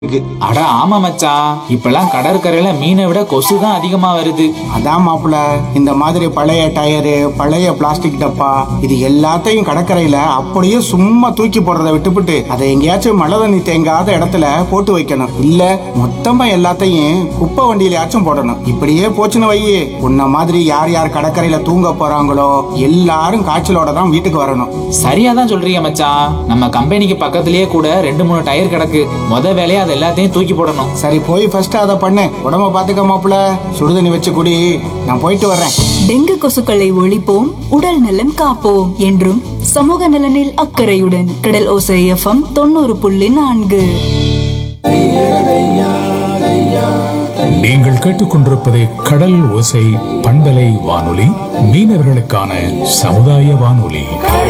இருக்கு அட ஆமா மச்சான் இப்பெல்லாம் கடற்கரையில மீனை விட கொசு தான் அதிகமா வருது அதான் மாப்பிள இந்த மாதிரி பழைய டயரு பழைய பிளாஸ்டிக் டப்பா இது எல்லாத்தையும் கடற்கரையில அப்படியே சும்மா தூக்கி போடுறதை விட்டுப்புட்டு அதை எங்கேயாச்சும் மழை தண்ணி தேங்காத இடத்துல போட்டு வைக்கணும் இல்ல மொத்தமா எல்லாத்தையும் குப்பை வண்டியிலயாச்சும் போடணும் இப்படியே போச்சுன்னு வையே உன்ன மாதிரி யார் யார் கடற்கரையில தூங்க போறாங்களோ எல்லாரும் காய்ச்சலோட தான் வீட்டுக்கு வரணும் சரியா தான் சொல்றீங்க மச்சான் நம்ம கம்பெனிக்கு பக்கத்திலேயே கூட ரெண்டு மூணு டயர் கிடக்கு முத வேலையா அது எல்லாத்தையும் தூக்கி போடணும் சரி போய் ஃபர்ஸ்ட் அதை பண்ணு உடம்ப பாத்துக்க மாப்பிள சுடுதண்ணி வச்சு குடி நான் போயிட்டு வர்றேன் டெங்கு கொசுக்களை ஒழிப்போம் உடல் நலம் காப்போம் என்றும் சமூக நலனில் அக்கறையுடன் கடல் ஓசை எஃப்எம் தொண்ணூறு புள்ளி நான்கு நீங்கள் கேட்டுக்கொண்டிருப்பது கடல் ஓசை பண்பலை வானொலி மீனவர்களுக்கான சமுதாய வானொலி